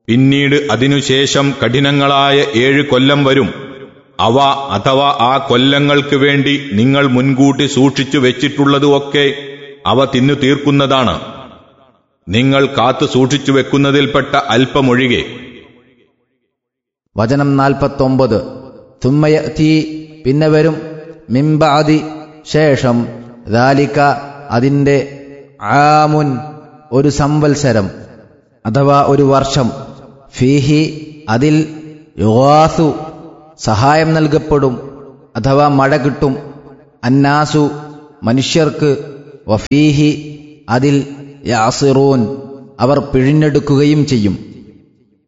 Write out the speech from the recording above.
പിന്നീട് അതിനുശേഷം കഠിനങ്ങളായ ഏഴ് കൊല്ലം വരും അവ അഥവാ ആ കൊല്ലങ്ങൾക്ക് വേണ്ടി നിങ്ങൾ മുൻകൂട്ടി സൂക്ഷിച്ചു വെച്ചിട്ടുള്ളതുമൊക്കെ അവ തിന്നു തീർക്കുന്നതാണ് നിങ്ങൾ കാത്തു സൂക്ഷിച്ചു വെക്കുന്നതിൽപ്പെട്ട അല്പമൊഴികെ വചനം നാൽപ്പത്തൊമ്പത് തുമ്മയത്തി പിന്നെ വരും മിംബാദി ശേഷം ദാലിക അതിൻ്റെ ആമുൻ ഒരു സംവത്സരം അഥവാ ഒരു വർഷം ഫീഹി അതിൽ യുവാസു സഹായം നൽകപ്പെടും അഥവാ മഴ കിട്ടും അന്നാസു മനുഷ്യർക്ക് വഫീഹി അതിൽ യാസിറൂൻ അവർ പിഴിഞ്ഞെടുക്കുകയും ചെയ്യും